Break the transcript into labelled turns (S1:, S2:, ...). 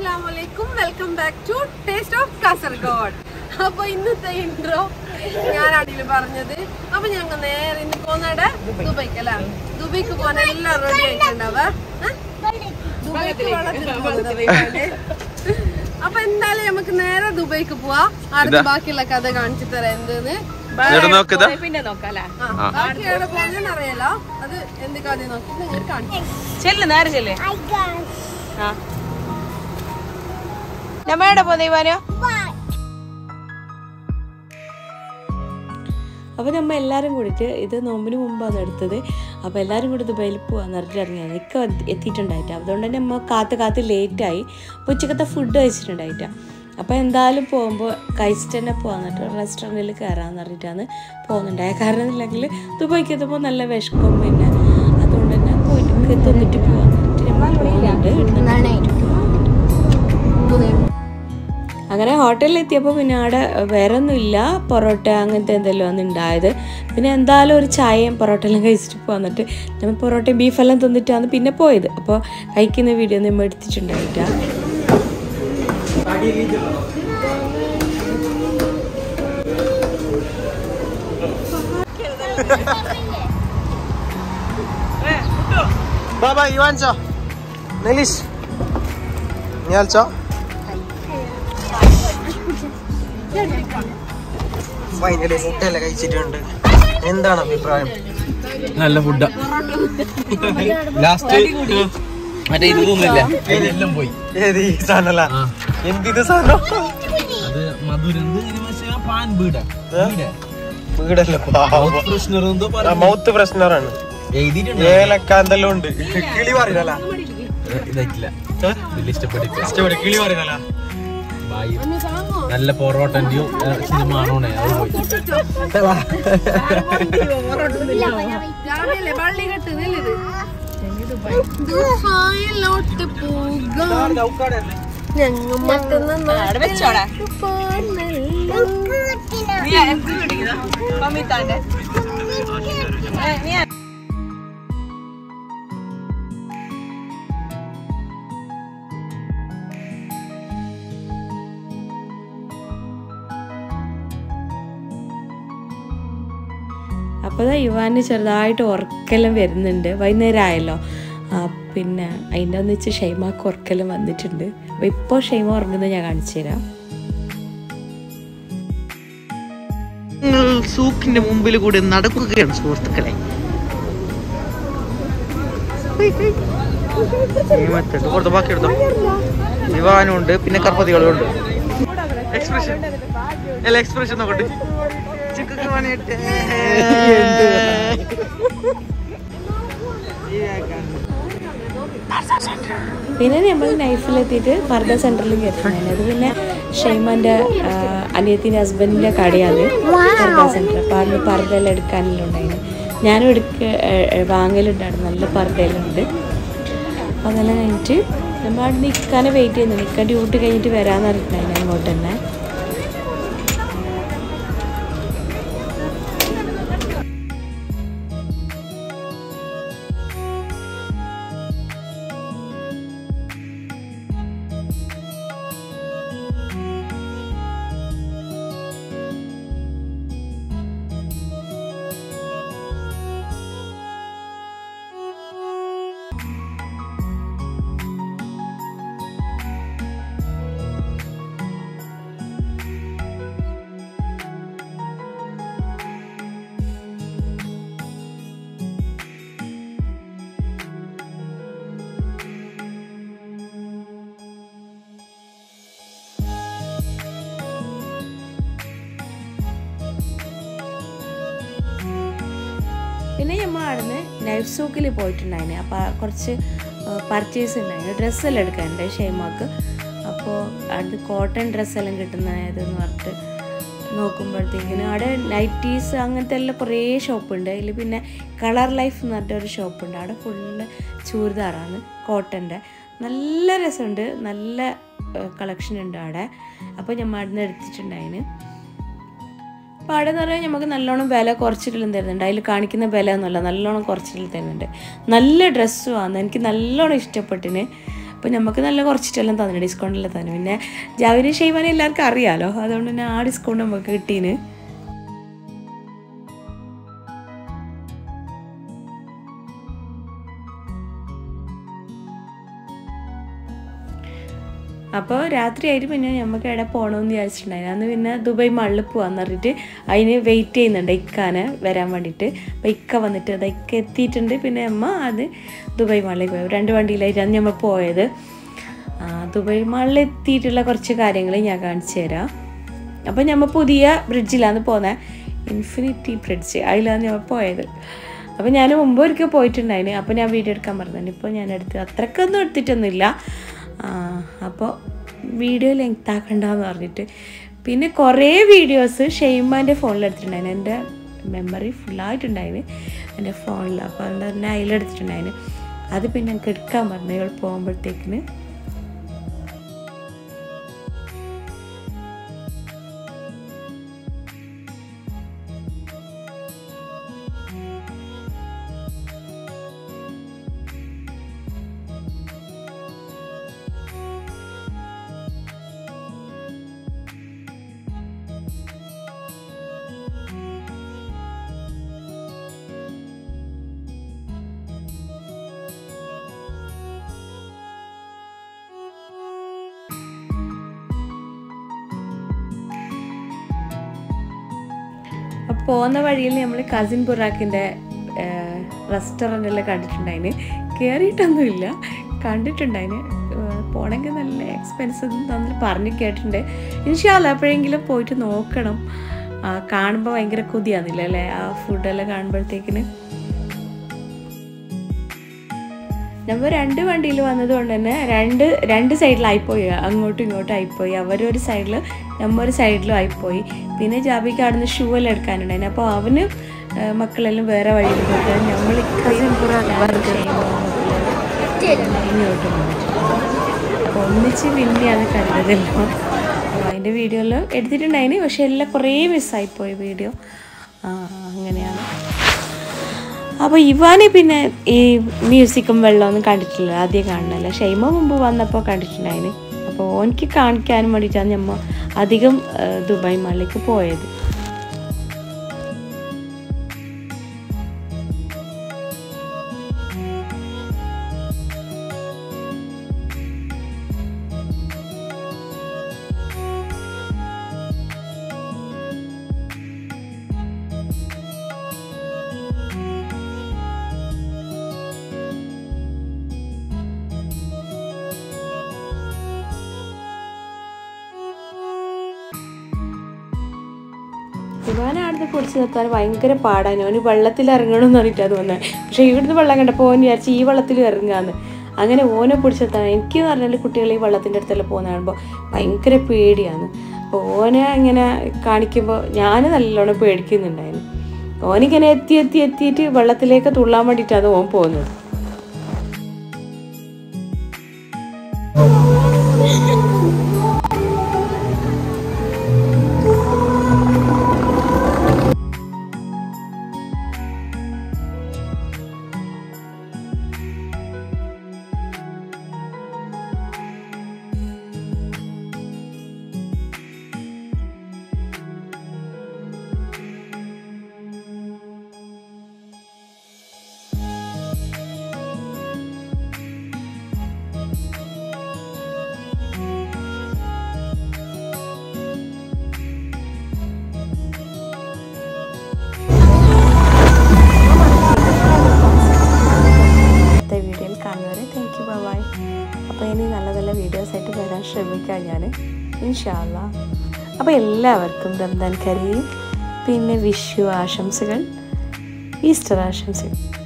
S1: അസ്സാം വലൈക്കും welcome back to taste of Kasaragod അപ്പൊ ഇന്നത്തെ ഇൻട്രോ ഞാൻ അടിയിൽ പറഞ്ഞത് അപ്പൊ ഞങ്ങൾ നേരെ ഇന്ന് പോന്നടെ ദുബൈക്ക് അല്ല ദുബൈക്ക് പോകാൻ എല്ലാം റെഡി ആയിട്ടുണ്ടാവ ദുബൈക്ക് വെള്ളത്തിൽ പോകുന്നത് അപ്പൊ എന്തായാലും നമുക്ക് നേരെ ദുബൈക്ക് പോവാ അടുത്ത ബാക്കിയുള്ള കഥ കാണിച്ചു തരാം എന്തെന്ന്
S2: ഇവിടെ നോക്കിതാ
S3: പിന്നെ നോക്കാല്ലേ
S1: ആ, ബാക്കി എവിടെ പോകുന്നതെന്ന് അറിയാലോ അത് എന്ത് കഥ നോക്കി നിങ്ങൾ കാണിച്ചു
S3: ചെല്ല് നേരെ ചെല്ല് ആ നമ്മയുടെ പോന്നെ ഇവാനോ
S4: അപ്പോൾ നമ്മൾ എല്ലാവരും കൂടിയിട്ട് ഇത് നോമ്പിന് മുമ്പാണ് എടുത്തത് അപ്പോൾ എല്ലാവരും കൂടി ദുബൈയിൽ പോകാൻ പറഞ്ഞിട്ട് ഇറങ്ങിയത് ഇക്ക വന്ന് എത്തിയിട്ടുണ്ടായിട്ട് അതുകൊണ്ട് തന്നെ നമ്മൾ കാത്ത് കാത്ത് ലേറ്റായി അപ്പോൾ ഉച്ചക്കത്തെ ഫുഡ് കഴിച്ചിട്ടുണ്ടായിട്ടാ അപ്പോൾ എന്തായാലും പോകുമ്പോൾ കഴിച്ചിട്ട് തന്നെ പോകാന്നിട്ട് റെസ്റ്റോറൻറ്റിൽ കയറാമെന്ന് പറഞ്ഞിട്ടാണ് പോകുന്നുണ്ടായത് കാരണം ഇല്ലെങ്കിൽ ദുബൈക്ക് എത്തുമ്പോൾ നല്ല വിശക്കും പിന്നെ അതുകൊണ്ട് തന്നെ പോയിട്ട് തിന്നിട്ട് പോകാൻ പറഞ്ഞിട്ട് നമ്മൾ പോകുന്നുണ്ട് ഇവിടുന്ന് അങ്ങനെ ഹോട്ടലിൽ എത്തിയപ്പോൾ പിന്നെ അവിടെ വേറെ ഒന്നുമില്ല പൊറോട്ട അങ്ങനത്തെ എന്തെല്ലാം ആണ് ഉണ്ടായത് പിന്നെ എന്തായാലും ഒരു ചായയും പൊറോട്ടയെല്ലാം കഴിച്ചിട്ട് പോന്നിട്ട് നമ്മൾ പൊറോട്ടയും ബീഫെല്ലാം തിന്നിട്ടാണ് പിന്നെ പോയത് അപ്പോൾ കഴിക്കുന്ന വീഡിയോ നമ്മൾ എടുത്തിട്ടുണ്ടായിട്ടാ
S2: ബാബാ ഇവാൻചോ നെലീഷ് ഞാൽച്ചോ ഫൈനലി ഫുഡല്ല കഴിച്ചിട്ടുണ്ട് എന്താണ് അഭിപ്രായം
S5: നല്ല ഫുഡാ ലാസ്റ്റ് മറ്റേ ഇത് തോന്നില്ല എല്ലാം പോയി
S2: ഏത് ഈ സാധനല്ല എന്തിത് സാധനം
S5: അത് മധുരം പാൻ ബീഡ
S2: വീടല്ല
S5: പ്രശ്നം എന്തോ
S2: മൗത്ത് പ്രശ്നറാണ്
S5: എഴുതിയിട്ടുണ്ട്
S2: ഏലക്ക എന്തെല്ലാം ഉണ്ട് കിളി പറയുന്നല്ല
S5: ഇതായിട്ടില്ല വലിയ ഇഷ്ടപ്പെട്ടില്ല
S2: ഇഷ്ടപ്പെട്ടു കിളി പറയുന്നല്ല
S5: ബായി നല്ല പൊറോട്ടന്റെയും സിനിമ ആണോണേ അത് പോയി
S1: രാവിലെ പള്ളി കെട്ട് നെല്ലിത് ദുബായിലോട്ട് പോകാം ഞങ്ങൾ മറ്റന്നാ
S3: വെച്ചോടാ നീ എന്ത് കുടിക്കുന്നോ മമ്മിത്താന്റെ ഏ, നീ
S4: അപ്പോൾ ദാ യുവാന് ചെറുതായിട്ട് ഉറക്കെല്ലാം വരുന്നുണ്ട് വൈകുന്നേരം ആയല്ലോ ആ, പിന്നെ അതിൻ്റെ ഒന്നിച്ച് ഷൈമാക്ക് ഉറക്കെല്ലാം വന്നിട്ടുണ്ട് അപ്പോൾ ഇപ്പോൾ ഷൈമ ഉറങ്ങുന്നത് ഞാൻ കാണിച്ചു തരാം
S6: സൂക്കിന്റെ മുമ്പിൽ കൂടി നടക്കുകയാണ് സുഹൃത്തുക്കളെ കൊടുത്തോ ബാക്കി എടുത്തോ വിവാഹനം ഉണ്ട് പിന്നെ കർപ്പതികളും ഉണ്ട് എക്സ്പ്രഷൻ അല്ല എക്സ്പ്രഷൻ നോക്കട്ടെ ചിക്കൊക്കെ പണിയിട്ടെ.
S4: പിന്നെ നമ്മൾ നൈഫിലെത്തിയിട്ട് പർദ്ദ സെൻറ്ററിൽ കയറ്റുന്നതാണ് അത് പിന്നെ ഷൈമാൻ്റെ അനിയത്തിൻ്റെ ഹസ്ബൻഡിൻ്റെ കടയാണ് പർദ്ദ സെൻറ്റർ അപ്പോൾ അന്ന് പർദ്ദയെല്ലാം എടുക്കാനെല്ലാം ഉണ്ടായിരുന്നു ഞാനും എടുക്ക ഏ- ഏ- വാങ്ങലുണ്ടായിരുന്നു നല്ല പർദ്ദയെല്ലാം ഉണ്ട് അപ്പോൾ അതെല്ലാം കഴിഞ്ഞിട്ട് നമ്മൾ അവിടെ നിൽക്കാനെ വെയിറ്റ് ചെയ്യുന്നു നിൽക്കാൻ ഡ്യൂട്ടി കഴിഞ്ഞിട്ട് വരാമെന്ന് പറഞ്ഞിട്ടുണ്ടായിരുന്നു അങ്ങോട്ട് തന്നെ പിന്നെ നമ്മൾ അവിടുന്ന് ലൈഫ് സൂക്കിൽ പോയിട്ടുണ്ടായിരുന്നു അപ്പോൾ കുറച്ച് പർച്ചേസ് ഉണ്ടായിരുന്നു ഡ്രസ്സെല്ലാം എടുക്കാനുണ്ട് ഷെയ്മാക്ക് അപ്പോൾ അത് കോട്ടൺ ഡ്രസ്സെല്ലാം കിട്ടുന്നതെന്ന് പറഞ്ഞിട്ട് നോക്കുമ്പോഴത്തേക്കിനും അവിടെ നൈറ്റീസ് അങ്ങനത്തെ എല്ലാം കുറേ ഷോപ്പുണ്ട് അതിൽ പിന്നെ കളർ ലൈഫ് എന്ന് പറഞ്ഞിട്ട് ഒരു ഷോപ്പുണ്ട് അവിടെ ഫുള്ള് ചൂരിദാറാണ് കോട്ടൻ്റെ നല്ല രസമുണ്ട് നല്ല കളക്ഷൻ ഉണ്ട് അവിടെ അപ്പോൾ ഞാൻ അവിടുന്ന് എടുത്തിട്ടുണ്ടായിന് അപ്പോൾ അവിടെ എന്ന് പറഞ്ഞാൽ നമുക്ക് നല്ലോണം വില കുറച്ചിട്ടെല്ലാം തരുന്നുണ്ട് അതിൽ കാണിക്കുന്ന വില ഒന്നുമല്ല നല്ലോണം കുറച്ചിട്ട് തരുന്നുണ്ട് നല്ല ഡ്രസ്സുമാണ് എനിക്ക് നല്ലോണം ഇഷ്ടപ്പെട്ടിന് അപ്പോൾ നമുക്ക് നല്ല കുറച്ചിട്ടെല്ലാം തന്നെ ഡിസ്കൗണ്ടിലെല്ലാം തന്നെ പിന്നെ ജാവിന് ഷെയ്മാനെ എല്ലാവർക്കും അറിയാമല്ലോ അതുകൊണ്ട് തന്നെ ആ ഡിസ്കൗണ്ട് നമുക്ക് കിട്ടീന് അപ്പോൾ രാത്രി ആയിട്ട് പിന്നെ നമുക്ക് എവിടെ പോകണമെന്ന് വിചാരിച്ചിട്ടുണ്ടായിരുന്നു അന്ന് പിന്നെ ദുബായ് മള്ളിൽ പോകാന്ന് പറഞ്ഞിട്ട് അതിന് വെയിറ്റ് ചെയ്യുന്നുണ്ട് ഇക്കാനെ വരാൻ വേണ്ടിയിട്ട് അപ്പോൾ ഇക്ക വന്നിട്ട് അത് ഇക്ക എത്തിയിട്ടുണ്ട് പിന്നെ അമ്മ അത് ദുബായ് മള്ളിൽ പോയി രണ്ട് വണ്ടിയിലായിട്ടാണ് നമ്മൾ പോയത് ആ, ദുബായ് മള്ളിൽ എത്തിയിട്ടുള്ള കുറച്ച് കാര്യങ്ങൾ ഞാൻ കാണിച്ചു തരാം അപ്പോൾ നമ്മൾ പുതിയ ബ്രിഡ്ജിലാണ് പോകുന്നത് ഇൻഫിനിറ്റി ബ്രിഡ്ജ് അതിലാണ് ഞാൻ പോയത് അപ്പോൾ ഞാൻ മുമ്പ് ഒരിക്കൽ പോയിട്ടുണ്ടായിരുന്നു അപ്പോൾ ഞാൻ വീഡിയോ എടുക്കാൻ പറഞ്ഞു ഇപ്പോൾ ഞാൻ എടുത്ത് അത്രക്കൊന്നും എടുത്തിട്ടൊന്നുമില്ല അപ്പോൾ വീഡിയോ ലെങ്ത് ആക്കണ്ടെന്ന് പറഞ്ഞിട്ട് പിന്നെ കുറേ വീഡിയോസ് ഷെയ്മാൻ്റെ ഫോണിൽ എടുത്തിട്ടുണ്ടായിരുന്നു എൻ്റെ മെമ്മറി ഫുള്ളായിട്ടുണ്ടായിരുന്നു എൻ്റെ ഫോണിൽ അപ്പോൾ അതുകൊണ്ട് തന്നെ അതിലെടുത്തിട്ടുണ്ടായിരുന്നു അത് പിന്നെ ഞങ്ങൾക്ക് എടുക്കാൻ പറഞ്ഞു ഇവൾ പോകുമ്പോഴത്തേക്കിന് അപ്പോൾ പോകുന്ന വഴിയിൽ നമ്മൾ കസിൻ ബുറാക്കിൻ്റെ റെസ്റ്റോറൻറ്റെല്ലാം കണ്ടിട്ടുണ്ടായിന് കയറിയിട്ടൊന്നുമില്ല കണ്ടിട്ടുണ്ടായിന് പോണെങ്കിൽ നല്ല എക്സ്പെൻസീവ് തന്നിൽ പറഞ്ഞ് കേട്ടിട്ടുണ്ട് ഇൻഷാല്ല എപ്പോഴെങ്കിലും പോയിട്ട് നോക്കണം കാണുമ്പോൾ ഭയങ്കര കൊതിയാന്നില്ല അല്ലേ ആ ഫുഡെല്ലാം കാണുമ്പോഴത്തേക്കിന് നമ്മൾ രണ്ട് വണ്ടിയിൽ വന്നത് കൊണ്ട് തന്നെ രണ്ട് രണ്ട് സൈഡിലായിപ്പോയി അങ്ങോട്ടും ഇങ്ങോട്ടും ആയിപ്പോയി അവരൊരു സൈഡിൽ നമ്മ ഒരു സൈഡിലും ആയിപ്പോയി പിന്നെ ജാബിക്ക് അവിടുന്ന് ഷൂ എല്ലാം എടുക്കാനുണ്ടായിരുന്നു അപ്പോൾ അവന് ആ, മക്കളെല്ലാം വേറെ വഴിയിൽ പോയിട്ട് നമ്മൾ ഇങ്ങോട്ട് അപ്പോൾ ഒന്നിച്ച് പിന്നെയാണ് കണ്ടതല്ലോ അപ്പോൾ അതിൻ്റെ വീഡിയോ എല്ലാം എടുത്തിട്ടുണ്ടായിന് പക്ഷെ എല്ലാം കുറേ മിസ്സായിപ്പോയി വീഡിയോ അങ്ങനെയാണ് അപ്പോൾ ഇവാനെ പിന്നെ ഈ മ്യൂസിക്കും വെള്ളമൊന്നും കണ്ടിട്ടില്ല ആദ്യം കാണുന്നില്ല ഷൈമ മുമ്പ് വന്നപ്പോൾ കണ്ടിട്ടുണ്ടായിന് അപ്പോൾ ഓനിക്ക് കാണിക്കാനും വേണ്ടിയിട്ടാണ് നമ്മൾ അധികം ആ, ദുബായ് മാളിലേക്ക് പോയത് ഇവാനെ അവിടുന്ന് പിടിച്ച് നിർത്താൻ ഭയങ്കര പാടാണ് അവന് വെള്ളത്തിൽ ഇറങ്ങണം എന്ന് പറഞ്ഞിട്ടാണ് തോന്നുന്നത് പക്ഷേ ഇവിടുന്ന് വെള്ളം കണ്ടപ്പോൾ ഓൻ വിചാരിച്ച് ഈ വെള്ളത്തിൽ ഇറങ്ങാന്ന് അങ്ങനെ ഓനെ പിടിച്ച് നിർത്താൻ എനിക്ക് എന്ന് പറഞ്ഞാൽ കുട്ടികൾ ഈ വെള്ളത്തിൻ്റെ അടുത്തെല്ലാം പോകുന്ന കാണുമ്പോൾ ഭയങ്കര പേടിയാണ് അപ്പോൾ ഓനെ ഇങ്ങനെ കാണിക്കുമ്പോൾ ഞാൻ നല്ലോണം പേടിക്കുന്നുണ്ടായിരുന്നു ഓനിങ്ങനെ എത്തി എത്തി എത്തിയിട്ട് വെള്ളത്തിലേക്ക് തുള്ളാൻ വേണ്ടിയിട്ടാണ് ഓൻ പോകുന്നത് അടുത്ത വീഡിയോയിൽ കാണുന്നവരെ താങ്ക് യു ബൈ അപ്പോൾ ഇനി നല്ല നല്ല വീഡിയോസ് ആയിട്ട് വരാൻ ശ്രമിക്കാം ഞാൻ ഇൻഷാല്ല അപ്പോൾ എല്ലാവർക്കും റംദാൻ കരയും പിന്നെ വിഷു ആശംസകൾ ഈസ്റ്റർ ആശംസകൾ